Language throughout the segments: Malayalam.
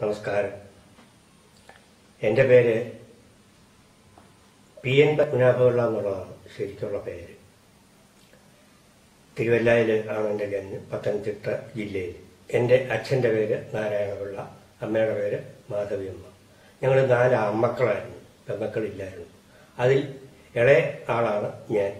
നമസ്കാരം എൻ്റെ പേര് പി എൻ പത്മനാഭപിള്ള എന്നുള്ളതാണ് ശരിക്കുള്ള പേര് തിരുവല്ലയിൽ ആണ് എൻ്റെ ജന്മം പത്തനംതിട്ട ജില്ലയിൽ എൻ്റെ അച്ഛൻ്റെ പേര് നാരായണപിള്ള അമ്മയുടെ പേര് മാധവിയമ്മ ഞങ്ങൾ നാല് അമ്മക്കളായിരുന്നു പെമ്മക്കളില്ലായിരുന്നു അതിൽ ഇളയ ആളാണ് ഞാൻ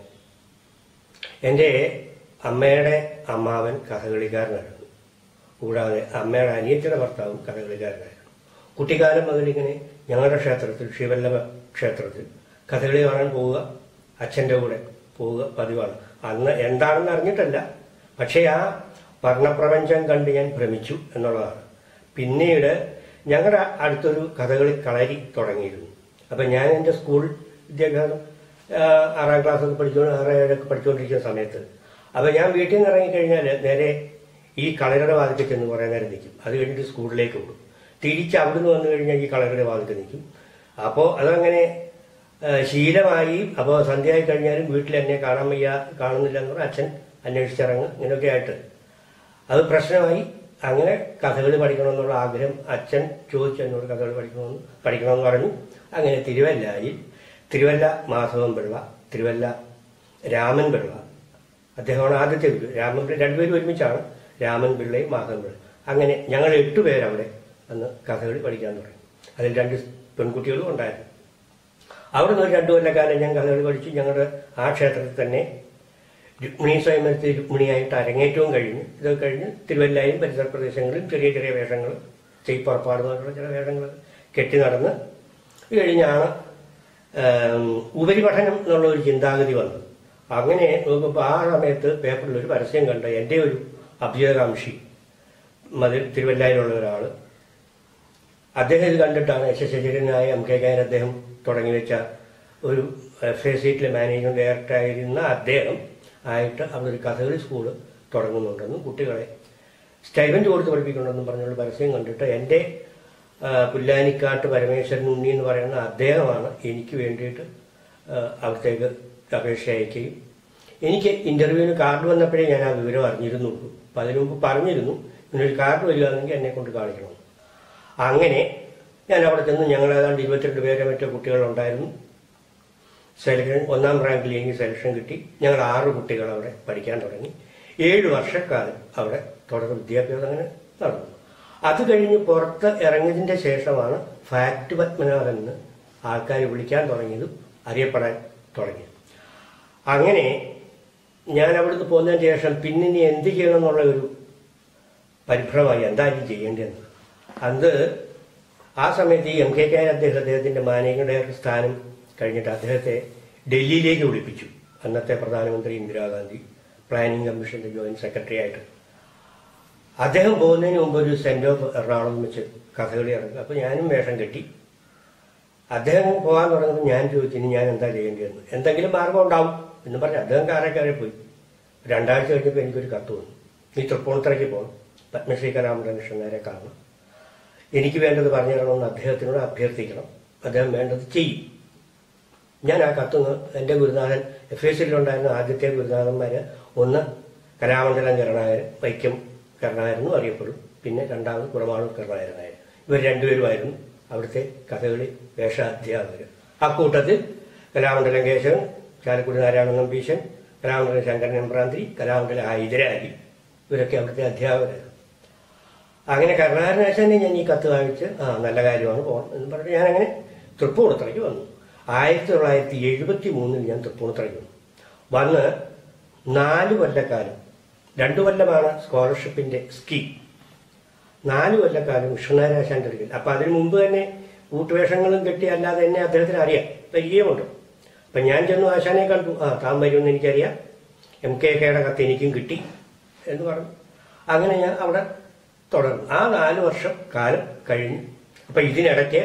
എൻ്റെ അമ്മയുടെ അമ്മാവൻ കഥകളിക്കാരനായിരുന്നു കൂടാതെ അമ്മയുടെ അനിയത്തിയുടെ ഭർത്താവും കഥകളിക്കാരനായിരുന്നു കുട്ടിക്കാലം മുതലിങ്ങനെ ഞങ്ങളുടെ ക്ഷേത്രത്തിൽ ശിവല്ലഭ ക്ഷേത്രത്തിൽ കഥകളി കാണാൻ പോവുക അച്ഛൻ്റെ കൂടെ പോവുക പതിവാണ് അന്ന് എന്താണെന്ന് അറിഞ്ഞിട്ടല്ല പക്ഷേ ആ വർണ്ണപ്രപഞ്ചം കണ്ട് ഞാൻ ഭ്രമിച്ചു എന്നുള്ളതാണ് പിന്നീട് ഞങ്ങളുടെ അടുത്തൊരു കഥകളി കളരി തുടങ്ങിയിരുന്നു അപ്പം ഞാൻ എൻ്റെ സ്കൂൾ വിദ്യാഭ്യാസം ആ, ആറാം ക്ലാസ്സൊക്കെ പഠിച്ചുകൊണ്ട് ആറ് ഏഴൊക്കെ പഠിച്ചുകൊണ്ടിരിക്കുന്ന സമയത്ത് അപ്പം ഞാൻ വീട്ടിൽ നിന്ന് ഇറങ്ങിക്കഴിഞ്ഞാൽ നേരെ ഈ കളരുടെ വാതിക്കൽ ചെന്ന് കുറേ നേരം നിൽക്കും അത് കഴിഞ്ഞിട്ട് സ്കൂളിലേക്ക് പോകും തിരിച്ച് അവിടുന്ന് വന്നു കഴിഞ്ഞാൽ ഈ കളരുടെ വാതിക്കൽ നിൽക്കും അപ്പോൾ അതങ്ങനെ ആ, ശീലമായി അപ്പോൾ സന്ധ്യയായി കഴിഞ്ഞാലും വീട്ടിൽ എന്നെ കാണാൻ വയ്യ കാണുന്നില്ല എന്ന് പറഞ്ഞാൽ അച്ഛൻ അന്വേഷിച്ചിറങ്ങും ഇങ്ങനെയൊക്കെ ആയിട്ട് അത് പ്രശ്നമായി അങ്ങനെ കഥകളി പഠിക്കണമെന്നുള്ള ആഗ്രഹം അച്ഛൻ ചോദിച്ചു എന്നോട് കഥകളി പഠിക്കണമെന്ന് പഠിക്കണമെന്ന് പറഞ്ഞു അങ്ങനെ തിരുവല്ലയിൽ തിരുവല്ല മാധവൻ പിള്ള തിരുവല്ല രാമൻ പിള്ള അദ്ദേഹമാണ് ആദ്യത്തെ ഗുരു രാമൻ പിള്ള രണ്ടുപേരും ഒരുമിച്ചാണ് രാമൻ പിള്ളയും മാധവൻ പിള്ള അങ്ങനെ ഞങ്ങൾ എട്ടുപേരവിടെ അന്ന് കഥകളി പഠിക്കാൻ തുടങ്ങി അതിൽ രണ്ട് പെൺകുട്ടികളും ഉണ്ടായിരുന്നു അവിടെ നിന്ന് ഒരു രണ്ടു കൊല്ലക്കാലം ഞാൻ കഥകളി പഠിച്ചു ഞങ്ങളുടെ ആ ക്ഷേത്രത്തിൽ തന്നെ രുക്മിണി സ്വയംവരത്തിൽ രുക്മിണിയായിട്ട് അരങ്ങേറ്റവും കഴിഞ്ഞു ഇതൊക്കെ കഴിഞ്ഞ് തിരുവല്ലയും പരിസര പ്രദേശങ്ങളിലും ചെറിയ ചെറിയ വേഷങ്ങൾ ചെയ്പ്പുറപ്പാട് പോലുള്ള ചില വേഷങ്ങൾ കെട്ടി നടന്ന് ഇത് കഴിഞ്ഞാണ് ഏം, ഉപരിപഠനം എന്നുള്ള ഒരു ചിന്താഗതി വന്നത് അങ്ങനെ നോക്കുമ്പോൾ ആ സമയത്ത് പേപ്പറിൽ ഒരു പരസ്യം കണ്ട എൻ്റെ ഒരു അഭ്യുതകാംക്ഷി മതിൽ തിരുവല്ലയിലുള്ള ഒരാൾ അദ്ദേഹം ഇത് കണ്ടിട്ടാണ് യശശരീരനായ എം കെ കായൻ അദ്ദേഹം തുടങ്ങി വെച്ച ഒരു എഫ് എ സീറ്റിലെ മാനേജിംഗ് ഡയറക്ടർ ആയിരുന്ന അദ്ദേഹം ആയിട്ട് അവിടെ ഒരു കഥകളി സ്കൂള് തുടങ്ങുന്നുണ്ടെന്നും കുട്ടികളെ സ്റ്റൈബൻഡ് കൊടുത്ത് പഠിപ്പിക്കണമെന്നും പറഞ്ഞുള്ള പരസ്യം കണ്ടിട്ട് എൻ്റെ ആ, പുല്ലാനിക്കാട്ട് പരമേശ്വരൻ ഉണ്ണി എന്ന് പറയുന്ന അദ്ദേഹമാണ് എനിക്ക് വേണ്ടിയിട്ട് ആ, അവിടത്തേക്ക് അപേക്ഷ അയക്കുകയും എനിക്ക് ഇന്റർവ്യൂവിന് കാർഡ് വന്നപ്പോഴേ ഞാൻ ആ വിവരം അറിഞ്ഞിരുന്നുള്ളൂ അപ്പം അതിനു മുമ്പ് പറഞ്ഞിരുന്നു ഇങ്ങനൊരു കാർഡ് വരികയാണെങ്കിൽ എന്നെ കൊണ്ട് കാണിക്കണം അങ്ങനെ ഞാൻ അവിടെ ചെന്ന് ഞങ്ങൾ ഏതാണ്ട് ഇരുപത്തിരണ്ട് പേരെ മറ്റോ കുട്ടികളുണ്ടായിരുന്നു സെലക്ഷൻ ഒന്നാം റാങ്കിൽ എനിക്ക് സെലക്ഷൻ കിട്ടി ഞങ്ങൾ ആറ് കുട്ടികൾ അവിടെ പഠിക്കാൻ തുടങ്ങി ഏഴ് വർഷക്കാലം അവിടെ തുടർ വിദ്യാഭ്യാസം അങ്ങനെ നടന്നു അത് കഴിഞ്ഞ് പുറത്ത് ഇറങ്ങിയതിന്റെ ശേഷമാണ് ഫാക്ട് പത്മനാഭൻ എന്ന് ആൾക്കാർ വിളിക്കാൻ തുടങ്ങിയതും അറിയപ്പെടാൻ തുടങ്ങിയത് അങ്ങനെ ഞാൻ അവിടുന്ന് പോന്നതിന് ശേഷം പിന്നെ ഇനി എന്ത് ചെയ്യണം എന്നുള്ള ഒരു പരിഭ്രമമായി എന്താ ഇനി ചെയ്യേണ്ടതെന്ന് അത് ആ സമയത്ത് ഈ എം കെ കെ അദ്ദേഹം അദ്ദേഹത്തിന്റെ മാനേജിംഗ് ഡയറക്ടർ സ്ഥാനം കഴിഞ്ഞിട്ട് അദ്ദേഹത്തെ ഡൽഹിയിലേക്ക് വിളിപ്പിച്ചു അന്നത്തെ പ്രധാനമന്ത്രി ഇന്ദിരാഗാന്ധി പ്ലാനിംഗ് കമ്മീഷന്റെ ജോയിന്റ് സെക്രട്ടറി ആയിട്ട് അദ്ദേഹം പോകുന്നതിന് മുമ്പ് ഒരു സെന്റ് ഓഫ് എറണാകുളം വെച്ച് കഥകളി ഇറങ്ങി അപ്പൊ ഞാനും വേഷം കെട്ടി അദ്ദേഹം പോകാൻ തുടങ്ങുമ്പോൾ ഞാൻ ചോദിച്ചു ഇനി ഞാൻ എന്താ ചെയ്യേണ്ടതെന്ന് എന്തെങ്കിലും മാർഗം ഉണ്ടാവും എന്ന് പറഞ്ഞ് അദ്ദേഹം കാറെ കയറി പോയി രണ്ടാഴ്ച കഴിഞ്ഞപ്പോൾ എനിക്കൊരു കത്ത് വന്നു നീ തൃപ്പൂണിത്തറയ്ക്ക് പോകണം പത്മശ്രീ കലാമൃതകൃഷ്ണൻ നേരെ കാണണം എനിക്ക് വേണ്ടത് പറഞ്ഞു തരണമെന്ന് അദ്ദേഹത്തിനോട് അഭ്യർത്ഥിക്കണം അദ്ദേഹം വേണ്ടത് ചെയ്യും ഞാൻ ആ കത്തുനിന്ന് എൻ്റെ ഗുരുനാഥൻ എഫ് എസ് സിയിലുണ്ടായിരുന്ന ആദ്യത്തെ ഗുരുനാഥന്മാര് ഒന്ന് കലാമണ്ഡലം കരുണാകരൻ വൈക്കം കരുണാകരൻ എന്നും അറിയപ്പെടും പിന്നെ രണ്ടാമത് കുടമാളൂർ കരുണാകരനായർ ഇവർ രണ്ടുപേരുമായിരുന്നു അവിടുത്തെ കഥകളി വേഷാധ്യാപകർ അക്കൂട്ടത്തിൽ കലാമണ്ഡലം കേശവൻ ചാലക്കുടി നാരായണ നമ്പീശൻ കലാമണ്ഡലം ശങ്കരൻ എമ്പ്രാന്തി കലാമണ്ഡലം ഹൈദരാലി ഇവരൊക്കെ അവിടുത്തെ അധ്യാപകരായിരുന്നു അങ്ങനെ കരുണാകരനാശാനെ ഞാൻ ഈ കത്ത് വാങ്ങിച്ച് ആ നല്ല കാര്യമാണ് പോകണം എന്ന് പറഞ്ഞ് ഞാൻ അങ്ങനെ തൃപ്പൂണിത്തറയ്ക്ക് വന്നു ആയിരത്തി തൊള്ളായിരത്തി എഴുപത്തി മൂന്നിൽ ഞാൻ തൃപ്പൂണിത്തറയ്ക്ക് വന്നു വന്ന് നാല് കൊല്ലക്കാലം രണ്ടു കൊല്ലമാണ് സ്കോളർഷിപ്പിന്റെ സ്കീം നാല് കൊല്ലക്കാലം കൃഷ്ണനാരാശാന്റെ അടുക്കൽ അപ്പൊ അതിനു മുമ്പ് തന്നെ കൂട്ടുവേഷങ്ങളും കെട്ടി അല്ലാതെ എന്നെ അദ്ദേഹത്തിന് അറിയാം പരിചയമുണ്ട് അപ്പൊ ഞാൻ ചെന്നു ആശാനെ കണ്ടു ആ താൻ വരുമെന്ന് എനിക്കറിയാം എം കെ കെയുടെ കത്ത് എനിക്കും കിട്ടി എന്ന് പറഞ്ഞു അങ്ങനെ ഞാൻ അവിടെ തുടർന്നു ആ നാല് വർഷം കാലം കഴിഞ്ഞു അപ്പൊ ഇതിനിടയ്ക്ക്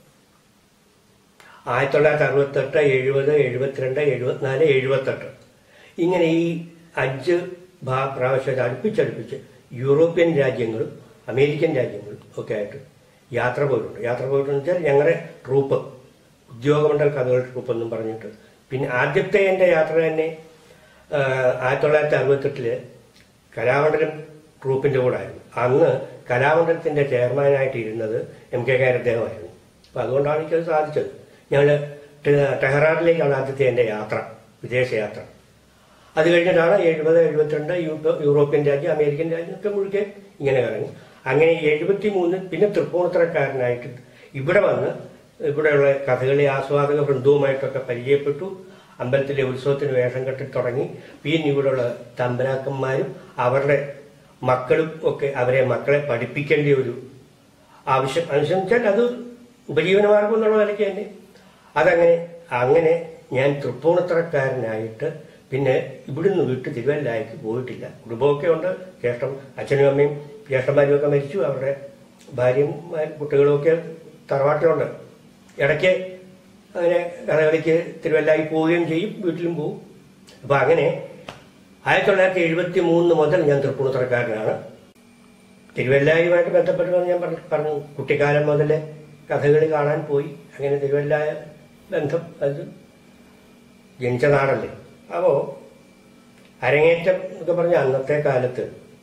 ആയിരത്തി തൊള്ളായിരത്തി അറുപത്തെട്ട് എഴുപത് എഴുപത്തിരണ്ട് എഴുപത്തിനാല് എഴുപത്തെട്ട് ഇങ്ങനെ ഈ അഞ്ച് ഭാ പ്രാവശ്യം അടുപ്പിച്ചടുപ്പിച്ച് യൂറോപ്യൻ രാജ്യങ്ങളും അമേരിക്കൻ രാജ്യങ്ങളും ഒക്കെ ആയിട്ട് യാത്ര പോയിട്ടുണ്ട് യാത്ര പോയിട്ടെന്ന് വെച്ചാൽ ഞങ്ങളുടെ ട്രൂപ്പ് ഉദ്യോഗമണ്ഡൽ കഥകൾ ട്രൂപ്പ് എന്നും പറഞ്ഞിട്ട് പിന്നെ ആദ്യത്തെ എൻ്റെ യാത്ര തന്നെ ആ, ആയിരത്തി തൊള്ളായിരത്തി അറുപത്തെട്ടില് കലാമണ്ഡലം ട്രൂപ്പിന്റെ കൂടെ ആയിരുന്നു അന്ന് കലാമണ്ഡലത്തിന്റെ ചെയർമാനായിട്ട് ഇരുന്നത് എം കെ കാരദ്ദേഹമായിരുന്നു അപ്പൊ അതുകൊണ്ടാണ് എനിക്കത് സാധിച്ചത് ഞങ്ങൾ ടെഹ്റാനിലേക്കാണ് ആദ്യത്തെ എൻ്റെ യാത്ര വിദേശയാത്ര അത് കഴിഞ്ഞിട്ടാണ് എഴുപത് എഴുപത്തിരണ്ട് യൂറോ- യൂറോപ്യൻ രാജ്യം അമേരിക്കൻ രാജ്യമൊക്കെ മുഴുക്കെ ഇങ്ങനെ കറങ്ങി അങ്ങനെ എഴുപത്തി മൂന്നിൽ പിന്നെ തൃപ്പൂണിത്തറക്കാരനായിട്ട് ഇവിടെ വന്ന് ഇവിടെയുള്ള കഥകളി ആസ്വാദക വൃന്ദവുമായിട്ടൊക്കെ പരിചയപ്പെട്ടു അമ്പലത്തിലെ ഉത്സവത്തിന് വേഷം കെട്ടി തുടങ്ങി പിന്നെ ഇവിടെയുള്ള തമ്പരാക്കന്മാരും അവരുടെ മക്കളും ഒക്കെ അവരെ മക്കളെ പഠിപ്പിക്കേണ്ട ഒരു ആവശ്യം ആവശ്യം വെച്ചാൽ അത് ഉപജീവനമാർഗം എന്നുള്ള നിലയ്ക്ക് തന്നെ അതങ്ങനെ അങ്ങനെ ഞാൻ തൃപ്പൂണിത്തറക്കാരനായിട്ട് പിന്നെ ഇവിടുന്ന് വിട്ട് തിരുവല്ലായ്ക്ക് പോയിട്ടില്ല കുടുംബമൊക്കെ ഉണ്ട് ജ്യേഷ്ഠം അച്ഛനും അമ്മയും ജ്യേഷ്ഠന്മാരും ഒക്കെ മരിച്ചു അവരുടെ ഭാര്യയും ആ, കുട്ടികളും ഒക്കെ തറവാട്ടിലുണ്ട് ഇടയ്ക്ക് അങ്ങനെ കഥകളിക്ക് തിരുവല്ലായി പോവുകയും ചെയ്യും വീട്ടിലും പോവും അപ്പം അങ്ങനെ ആയിരത്തി തൊള്ളായിരത്തി എഴുപത്തി മൂന്ന് മുതൽ ഞാൻ തൃപ്പൂണിത്തറക്കാരനാണ് തിരുവല്ലായുമായിട്ട് ബന്ധപ്പെട്ട് ഞാൻ പറഞ്ഞ- പറഞ്ഞു കുട്ടിക്കാലം മുതലേ കഥകളി കാണാൻ പോയി അങ്ങനെ തിരുവല്ലായ ബന്ധം അത് ജനിച്ച നാടല്ലേ അപ്പോ അരങ്ങേറ്റം എന്നൊക്കെ പറഞ്ഞ അന്നത്തെ കാലത്ത്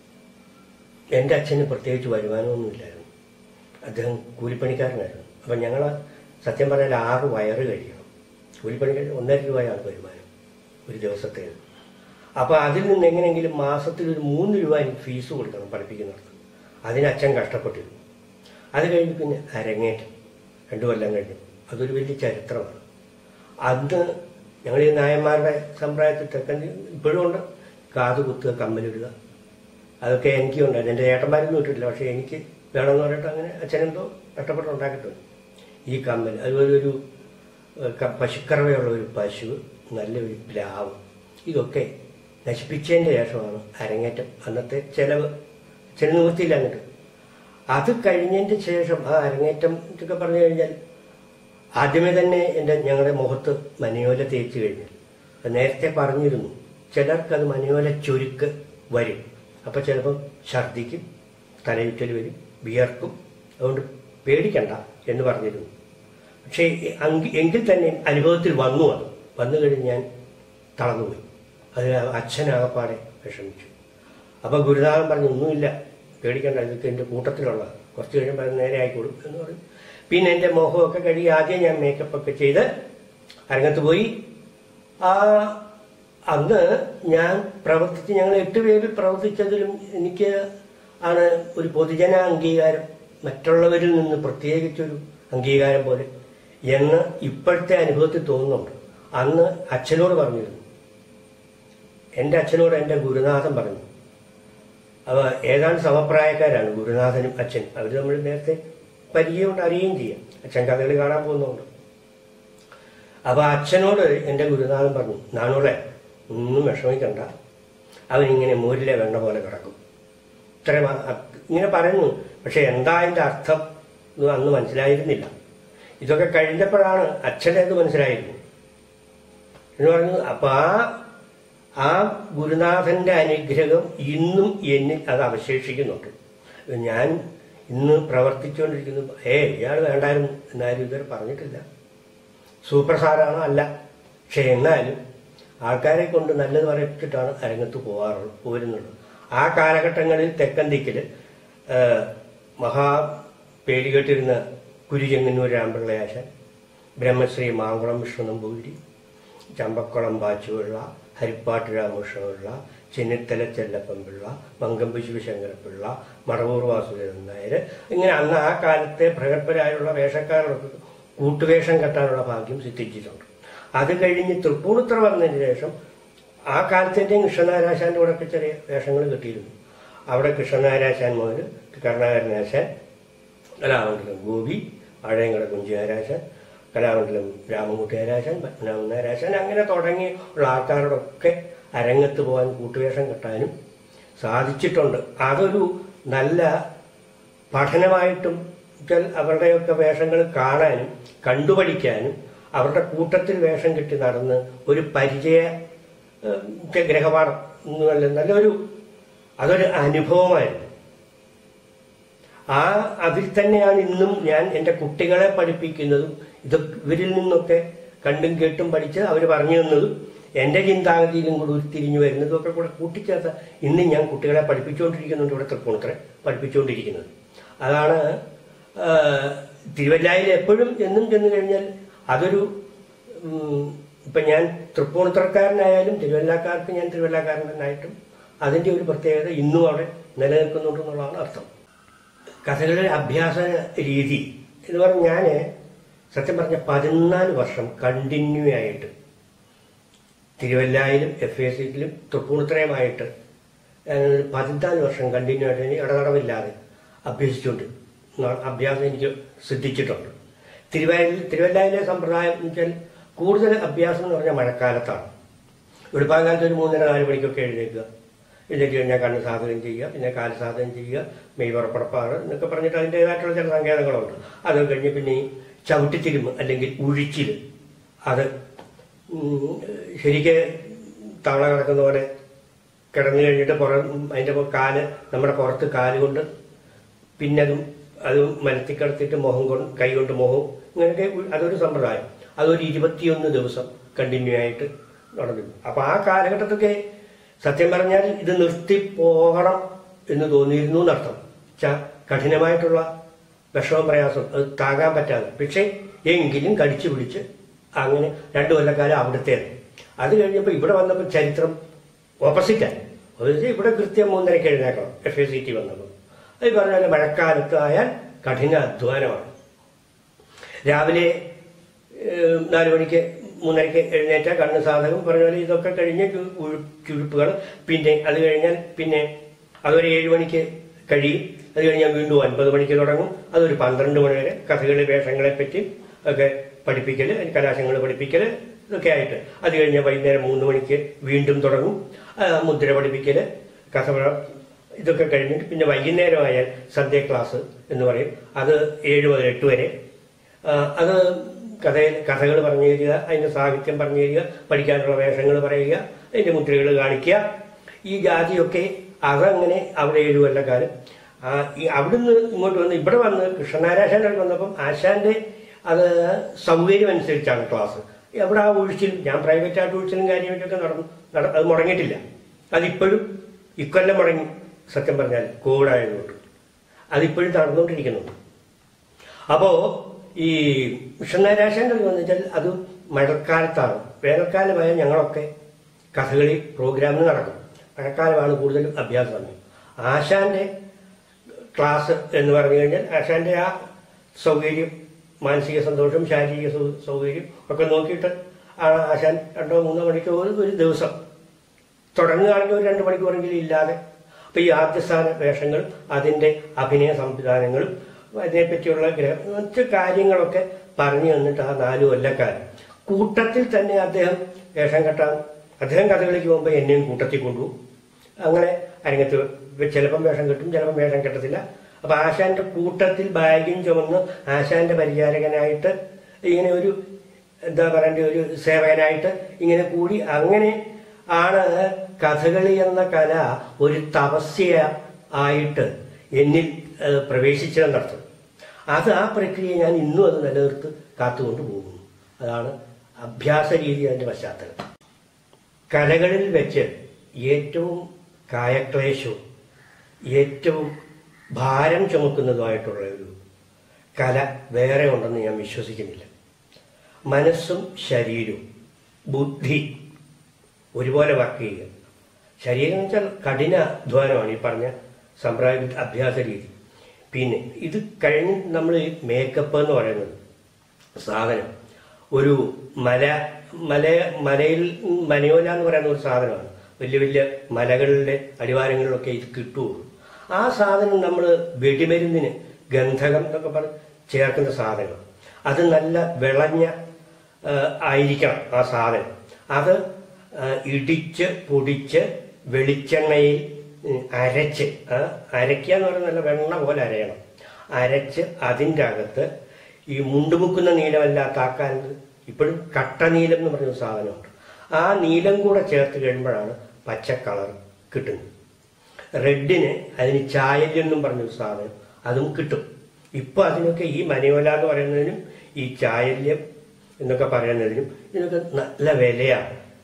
എൻ്റെ അച്ഛന് പ്രത്യേകിച്ച് വരുമാനമൊന്നുമില്ലായിരുന്നു അദ്ദേഹം കൂലിപ്പണിക്കാരനായിരുന്നു അപ്പം ഞങ്ങൾ സത്യം പറഞ്ഞാൽ ആറ് വയറ് കഴിയണം കൂലിപ്പണിക്കാർ ഒന്നര രൂപയാണ് വരുമാനം ഒരു ദിവസത്തേക്ക് അപ്പോൾ അതിൽ നിന്ന് എങ്ങനെയെങ്കിലും മാസത്തിൽ ഒരു മൂന്ന് രൂപ എനിക്ക് ഫീസ് കൊടുക്കണം പഠിപ്പിക്കുന്നിടത്ത് അതിന് അച്ഛൻ കഷ്ടപ്പെട്ടിരുന്നു അത് കഴിഞ്ഞ് പിന്നെ അരങ്ങേറ്റം രണ്ടു കൊല്ലം കഴിഞ്ഞു അതൊരു വലിയ ചരിത്രമാണ് അന്ന് ഞങ്ങൾ ഈ നായന്മാരുടെ സമ്പ്രദായത്തിൽ തെക്കൻ ഇപ്പോഴും ഉണ്ട് കാത് കുത്തുക കമ്മലിടുക അതൊക്കെ എനിക്കും ഉണ്ട് എൻ്റെ ഏട്ടന്മാരൊന്നും ഇട്ടിട്ടില്ല പക്ഷേ എനിക്ക് വേണമെന്ന് പറഞ്ഞിട്ട് അങ്ങനെ അച്ഛനെന്തോ കഷ്ടപ്പെട്ട് ഉണ്ടാക്കിയിട്ടുണ്ട് ഈ കമ്മൽ അതുപോലെ ഒരു ഏഹ്, ക- പശുക്കറവയുള്ള ഒരു പശു നല്ലൊരു പ്ലാവ് ഇതൊക്കെ നശിപ്പിച്ചതിൻ്റെ ശേഷമാണ് അരങ്ങേറ്റം അന്നത്തെ ചെലവ് അച്ഛന് നിവൃത്തിയില്ല അങ്ങോട്ട് അത് കഴിഞ്ഞതിൻ്റെ ശേഷം ആ അരങ്ങേറ്റം എന്നൊക്കെ പറഞ്ഞു കഴിഞ്ഞാൽ ആദ്യമേ തന്നെ എൻ്റെ ഞങ്ങളുടെ മുഖത്ത് മനിയോല തേച്ച് കഴിഞ്ഞു അത് നേരത്തെ പറഞ്ഞിരുന്നു ചിലർക്ക് അത് മനിയോല ചുരുക്ക് വരും അപ്പം ചിലപ്പം ഛർദിക്കും തലയുറ്റൽ വരും വിയർക്കും അതുകൊണ്ട് പേടിക്കണ്ട എന്ന് പറഞ്ഞിരുന്നു പക്ഷേ അങ്കി- എങ്കിൽ തന്നെ അനുഭവത്തിൽ വന്നു അത് വന്നു കഴിഞ്ഞ് ഞാൻ തളർന്നുപോയി അത് അച്ഛനാകപ്പാടെ വിഷമിച്ചു അപ്പം ഗുരുനാഥൻ പറഞ്ഞു ഒന്നുമില്ല പേടിക്കണ്ട ഇതൊക്കെ എൻ്റെ കൂട്ടത്തിലുള്ള കുറച്ച് കഴിയുമ്പോൾ അത് നേരെ ആയിക്കോളും എന്ന് പറഞ്ഞു പിന്നെ എൻ്റെ മുഖമൊക്കെ കഴുകി ആദ്യം ഞാൻ മേക്കപ്പ് ഒക്കെ ചെയ്ത് അരങ്ങത്ത് പോയി ആ അന്ന് ഞാൻ പ്രവർത്തിച്ച് ഞങ്ങൾ എട്ട് പേരിൽ പ്രവർത്തിച്ചതിലും എനിക്ക് ആണ് ഒരു പൊതുജന അംഗീകാരം മറ്റുള്ളവരിൽ നിന്ന് പ്രത്യേകിച്ചൊരു അംഗീകാരം പോലെ എന്ന് ഇപ്പോഴത്തെ അനുഭവത്തിൽ തോന്നുന്നുണ്ട് അന്ന് അച്ഛനോട് പറഞ്ഞിരുന്നു എൻ്റെ അച്ഛനോട് എൻ്റെ ഗുരുനാഥൻ പറഞ്ഞു അവ ഏതാണ്ട് സമപ്രായക്കാരാണ് ഗുരുനാഥനും അച്ഛൻ അവർ നമ്മൾ നേരത്തെ പരിചയമുണ്ട് അറിയുകയും ചെയ്യാം അച്ഛൻ കഥകളി കാണാൻ പോകുന്നുണ്ട് അപ്പൊ അച്ഛനോട് എൻ്റെ ഗുരുനാഥൻ പറഞ്ഞു നാണോളെ ഒന്നും വിഷമിക്കണ്ട അവൻ ഇങ്ങനെ മൂരിലെ വെണ്ണ പോലെ കിടക്കും ഇത്ര ഇങ്ങനെ പറയുന്നു പക്ഷെ എന്താ അതിൻ്റെ അർത്ഥം എന്ന് അന്ന് മനസ്സിലായിരുന്നില്ല ഇതൊക്കെ കഴിഞ്ഞപ്പോഴാണ് അച്ഛനത് മനസ്സിലായിരുന്നു എന്ന് പറഞ്ഞു അപ്പൊ ആ ആ ഗുരുനാഥന്റെ അനുഗ്രഹം ഇന്നും എന്നിൽ അത് അവശേഷിക്കുന്നുണ്ട് ഞാൻ ഇന്ന് പ്രവർത്തിച്ചുകൊണ്ടിരിക്കുന്നു ഏ ഇയാൾ വേണ്ടായിരുന്നു എന്നാരും ഇതുവരെ പറഞ്ഞിട്ടില്ല സൂപ്പർ സ്റ്റാറാണോ അല്ല പക്ഷെ എന്നാലും ആൾക്കാരെ കൊണ്ട് നല്ലത് പറയിച്ചിട്ടാണ് അരങ്ങത്ത് പോകാറുള്ളത് പോരുന്നുള്ളത് ആ കാലഘട്ടങ്ങളിൽ തെക്കൻ ദിക്കിൽ മഹാ പേരുകെട്ടിരുന്ന കുരുചെങ്ങന്നൂർ രാമ്പിള്ളയാശൻ ബ്രഹ്മശ്രീ മാങ്കുളം വിഷ്ണു നമ്പൂതിരി ചമ്പക്കുളം ബാച്ചുപിള്ള ഹരിപ്പാട്ട് രാമകൃഷ്ണപിള്ള ചെന്നിത്തല ചെല്ലപ്പൻപിള്ള മങ്കമ്പ് ശിവശങ്കരപ്പിള്ള മടവൂർ വാസുദേവൻ നായർ ഇങ്ങനെ അന്ന് ആ കാലത്തെ പ്രഗത്ഭരായുള്ള വേഷക്കാരൊക്കെ കൂട്ടുവേഷം കെട്ടാനുള്ള ഭാഗ്യം സിദ്ധിച്ചിട്ടുണ്ട് അത് കഴിഞ്ഞ് തൃപ്പൂണിത്തറ വന്നതിന് ശേഷം ആ കാലത്തേറ്റവും കൃഷ്ണനാരാശാന്റെ കൂടെ ഒക്കെ ചെറിയ വേഷങ്ങൾ കിട്ടിയിരുന്നു അവിടെ കൃഷ്ണനാരാശാൻ മുതൽ കരുണാകരനാശാൻ കലാമണ്ഡലം ഗോപി ആഴയങ്കട കുഞ്ചിയാരാശൻ കലാമണ്ഡലം രാമൻകുട്ടിയാരാശൻ പത്മനാഭനാരാശൻ അങ്ങനെ തുടങ്ങി ഉള്ള ആൾക്കാരോടൊക്കെ അരങ്ങത്ത് പോകാൻ കൂട്ടുവേഷം കെട്ടാനും സാധിച്ചിട്ടുണ്ട് അതൊരു നല്ല പഠനമായിട്ടും വെച്ചാൽ അവരുടെയൊക്കെ വേഷങ്ങൾ കാണാനും കണ്ടുപഠിക്കാനും അവരുടെ കൂട്ടത്തിൽ വേഷം കെട്ടി നടന്ന് ഒരു പരിചയ ഏഹ്, ഗ്രഹപാഠം എന്നല്ല നല്ലൊരു അതൊരു അനുഭവമായിരുന്നു ആ അതിൽ തന്നെയാണ് ഇന്നും ഞാൻ എൻ്റെ കുട്ടികളെ പഠിപ്പിക്കുന്നതും ഇത് ഇവരിൽ നിന്നൊക്കെ കണ്ടും കേട്ടും പഠിച്ച് അവർ പറഞ്ഞു തന്നതും എൻ്റെ ചിന്താഗതിയിലും കൂടി ഉരുത്തിരിഞ്ഞു വരുന്നതും ഒക്കെ കൂടെ കൂട്ടിച്ചേർത്ത് ഇന്ന് ഞാൻ കുട്ടികളെ പഠിപ്പിച്ചുകൊണ്ടിരിക്കുന്നുണ്ട് ഇവിടെ തൃപ്പൂണിത്തറ പഠിപ്പിച്ചുകൊണ്ടിരിക്കുന്നത് അതാണ് ആ, തിരുവല്ലായിൽ എപ്പോഴും എന്നും ചെന്ന് കഴിഞ്ഞാൽ അതൊരു ഉം, ഇപ്പൊ ഞാൻ തൃപ്പൂണിത്തറക്കാരനായാലും തിരുവല്ലക്കാർക്ക് ഞാൻ തിരുവല്ലക്കാരൻ തന്നെയായിട്ടും അതിന്റെ ഒരു പ്രത്യേകത ഇന്നും അവിടെ നിലനിൽക്കുന്നുണ്ടെന്നുള്ളതാണ് അർത്ഥം കഥകളുടെ അഭ്യാസ രീതി എന്ന് പറഞ്ഞാൽ ഞാൻ സത്യം പറഞ്ഞ പതിനാല് വർഷം കണ്ടിന്യൂ ആയിട്ട് തിരുവല്ലായിലും എഫ് എ സിയിലും തൃപ്പൂണിത്തറയുമായിട്ട് ഞാനൊരു പതിനാല് വർഷം കണ്ടിന്യൂ ആയിട്ട് ഇനി ഇടതടവില്ലാതെ അഭ്യസിച്ചുകൊണ്ട് ന- അഭ്യാസം എനിക്ക് സിദ്ധിച്ചിട്ടുണ്ട് തിരുവല്ല തിരുവല്ലായിലെ സമ്പ്രദായം എന്ന് വെച്ചാൽ കൂടുതൽ അഭ്യാസം എന്ന് പറഞ്ഞാൽ മഴക്കാലത്താണ് വെളുപ്പാങ്കാലത്ത് ഒരു മൂന്നര നാല് മണിക്കൊക്കെ എഴുന്നേൽക്കുക എഴുന്നേറ്റ് കഴിഞ്ഞാൽ കണ്ണ് സാധനം ചെയ്യുക പിന്നെ കാല് സാധനം ചെയ്യുക മെയ് പുറപ്പെടുപ്പാറ് എന്നൊക്കെ പറഞ്ഞിട്ട് അതിൻ്റെതായിട്ടുള്ള ചില സങ്കേതങ്ങളുണ്ട് അത് കഴിഞ്ഞ് പിന്നെ ഈ ചവിട്ടിത്തിരുമ്പ് അല്ലെങ്കിൽ ഉഴിച്ചിൽ അത് ഉം, ശരിക്ക് തവള കിടക്കുന്ന പോലെ കിടന്നു കഴിഞ്ഞിട്ട് പുറം അതിൻ്റെ കാല് നമ്മുടെ പുറത്ത് കാല് കൊണ്ട് പിന്നെ അതും അത് മലത്തി കിടത്തിയിട്ട് മുഖം കൊണ്ട് കൈ കൊണ്ട് മുഖം ഇങ്ങനെയൊക്കെ ഉ- അതൊരു സമ്പ്രദായം അതൊരു ഇരുപത്തിയൊന്ന് ദിവസം കണ്ടിന്യൂ ആയിട്ട് നടന്നിരുന്നു അപ്പൊ ആ കാലഘട്ടത്തൊക്കെ സത്യം പറഞ്ഞാൽ ഇത് നിർത്തി പോകണം എന്ന് തോന്നിയിരുന്നു എന്നർത്ഥം ച കഠിനമായിട്ടുള്ള വിഷമം പ്രയാസം അത് താങ്ങാൻ പറ്റാതെ പക്ഷേ എങ്കിലും കടിച്ചു പിടിച്ച് അങ്ങനെ രണ്ടു കൊല്ലക്കാലം അവിടുത്തേത് അത് കഴിഞ്ഞപ്പോൾ ഇവിടെ വന്നപ്പോൾ ചരിത്രം ഓപ്പോസിറ്റായി അതായത് ഇവിടെ കൃത്യം മൂന്നരയ്ക്ക് എഴുന്നേക്കണം എഫ് എ സി ടി വന്നപ്പോൾ അത് പറഞ്ഞാൽ മഴക്കാലത്ത് ആയാൽ കഠിന അധ്വാനമാണ് രാവിലെ ഏഹ്, നാല് മണിക്ക് മൂന്നരയ്ക്ക് എഴുന്നേറ്റ കണ്ണ് സാധകം പറഞ്ഞ പോലെ ഇതൊക്കെ കഴിഞ്ഞ് ചു- ഉഴു- ചുരുപ്പുകൾ പിന്നെ അത് കഴിഞ്ഞാൽ പിന്നെ അതൊരു ഏഴ് മണിക്ക് കഴിയും അത് കഴിഞ്ഞാൽ വീണ്ടും ഒൻപത് മണിക്ക് തുടങ്ങും അതൊരു പന്ത്രണ്ട് മണി വരെ കഥകളി വേഷങ്ങളെ പറ്റി ഒക്കെ പഠിപ്പിക്കല് കലാശങ്ങൾ പഠിപ്പിക്കല് ഇതൊക്കെ ആയിട്ട് അത് കഴിഞ്ഞാൽ വൈകുന്നേരം മൂന്ന് മണിക്ക് വീണ്ടും തുടങ്ങും ആ, മുദ്ര പഠിപ്പിക്കല് കഥ ഇതൊക്കെ കഴിഞ്ഞിട്ട് പിന്നെ വൈകുന്നേരമായാൽ സന്ധ്യ ക്ലാസ് എന്ന് പറയും അത് ഏഴ് മുതൽ എട്ട് വരെ ആ, അത് കഥ കഥകൾ പറഞ്ഞു തരിക അതിന്റെ സാഹിത്യം പറഞ്ഞു തരിക പഠിക്കാനുള്ള വേഷങ്ങൾ പറയുക അതിന്റെ മുദ്രകൾ കാണിക്കുക ഈ ജാതിയൊക്കെ അതങ്ങനെ അവിടെ ഏഴു കൊല്ലക്കാലം ആ, ഈ അവിടുന്ന് ഇങ്ങോട്ട് വന്ന് ഇവിടെ വന്ന് കൃഷ്ണനാരാശാൻ്റെ വന്നപ്പം ആശാന്റെ അത് സൗകര്യം അനുസരിച്ചാണ് ക്ലാസ് എവിടെ ആ ഒഴിച്ചിലും ഞാൻ പ്രൈവറ്റ് ആയിട്ട് ഒഴിച്ചിലും കാര്യമായിട്ടൊക്കെ നടന്നു നട- അത് മുടങ്ങിയിട്ടില്ല അതിപ്പോഴും ഇക്കൊല്ലം മുടങ്ങി സത്യം പറഞ്ഞാൽ കോവിഡ് ആയതുകൊണ്ട് അതിപ്പോഴും നടന്നുകൊണ്ടിരിക്കുന്നുണ്ട് അപ്പോ ഈ കൃഷ്ണനാരാശാന്റെ എന്ന് വെച്ചാൽ അത് മഴക്കാലത്താണ് വേനൽക്കാലമായ ഞങ്ങളൊക്കെ കഥകളി പ്രോഗ്രാമിന് നടക്കും മഴക്കാലമാണ് കൂടുതലും അഭ്യാസ സമയം ആശാന്റെ ക്ലാസ് എന്ന് പറഞ്ഞു കഴിഞ്ഞാൽ ആശാന്റെ ആ സൗകര്യം മാനസിക സന്തോഷം ശാരീരിക സൗ- സൗകര്യം ഒക്കെ നോക്കിയിട്ട് ആ ആശാൻ രണ്ടോ മൂന്നോ മണിക്കൂർ ഒരു ദിവസം തുടങ്ങുകയാണെങ്കിൽ ഒരു രണ്ട് മണിക്കൂറെങ്കിലും ഇല്ലാതെ അപ്പൊ ഈ ആദ്യസ്ഥാന വേഷങ്ങൾ അതിന്റെ അഭിനയ സംവിധാനങ്ങളും അതിനെപ്പറ്റിയുള്ള ഗ്രഹ മറ്റ് കാര്യങ്ങളൊക്കെ പറഞ്ഞു തന്നിട്ട് ആ നാലു കൊല്ലക്കാരൻ കൂട്ടത്തിൽ തന്നെ അദ്ദേഹം വേഷം കെട്ടാൻ അദ്ദേഹം കഥകളിക്ക് പോകുമ്പോൾ എന്നെയും കൂട്ടത്തിൽ കൊണ്ടുപോകും അങ്ങനെ അരങ്ങത്ത് വെ- ചിലപ്പം വേഷം കെട്ടും ചിലപ്പം വേഷം കെട്ടത്തില്ല അപ്പൊ ആശാന്റെ കൂട്ടത്തിൽ ബാഗും ചുമന്ന് ആശാന്റെ പരിചാരകനായിട്ട് ഇങ്ങനെ ഒരു എന്താ പറയണ്ട ഒരു സേവകനായിട്ട് ഇങ്ങനെ കൂടി അങ്ങനെ ആണ് കഥകളി എന്ന കല ഒരു തപസ്യ ആയിട്ട് എന്നിൽ ഏഹ്, പ്രവേശിച്ചതെന്നർത്ഥം അത് ആ പ്രക്രിയ ഞാൻ ഇന്നും അത് നിലനിർത്ത് കാത്തുകൊണ്ട് പോകുന്നു അതാണ് അഭ്യാസ രീതി അതിന്റെ പശ്ചാത്തലം കലകളിൽ വെച്ച് ഏറ്റവും കായക്ലേശവും ഏറ്റവും ഭാരം ചുമക്കുന്നതുമായിട്ടുള്ള ഒരു കല വേറെ ഉണ്ടെന്ന് ഞാൻ വിശ്വസിക്കുന്നില്ല മനസ്സും ശരീരവും ബുദ്ധി ഒരുപോലെ വർക്ക് ചെയ്യുക ശരീരം എന്ന് വെച്ചാൽ കഠിന അധ്വാനമാണ് ഈ പറഞ്ഞ സമ്പ്രദായ അഭ്യാസ രീതി പിന്നെ ഇത് കഴിഞ്ഞ് നമ്മൾ മേക്കപ്പ് എന്ന് പറയുന്നത് സാധനം ഒരു മല മല മലയിൽ മനയോല എന്ന് പറയുന്ന ഒരു സാധനമാണ് വലിയ വലിയ മലകളുടെ അടിവാരങ്ങളിലൊക്കെ ഇത് കിട്ടുള്ളൂ ആ സാധനം നമ്മൾ വെടിമരുന്നിന് ഗന്ധകം എന്നൊക്കെ പറഞ്ഞ് ചേർക്കുന്ന സാധനം അത് നല്ല വിളഞ്ഞ ആ, ആയിരിക്കണം ആ സാധനം അത് ആ, ഇടിച്ച് പൊടിച്ച് വെളിച്ചെണ്ണയിൽ ഉം, അരച്ച് ആ, അരയ്ക്കുക എന്ന് പറയുന്നത് നല്ല വെണ്ണ പോലെ അരയണം അരച്ച് അതിൻ്റെ അകത്ത് ഈ മുണ്ടുമുക്കുന്ന നീലമല്ലാത്ത ആ കാലത്ത് ഇപ്പോഴും കട്ട നീലം എന്ന് പറയുന്ന സാധനമുണ്ട് ആ നീലം കൂടെ ചേർത്ത് കഴിയുമ്പോഴാണ് പച്ച കളർ കിട്ടുന്നത് റെഡിന് അതിന് ചായല്യം എന്നും പറഞ്ഞൊരു സാധനം അതും കിട്ടും ഇപ്പൊ അതിനൊക്കെ ഈ മനയോല എന്ന് പറയുന്നതിനും ഈ ചായല്യം എന്നൊക്കെ പറയുന്നതിനും ഇതിനൊക്കെ നല്ല വിലയാണ്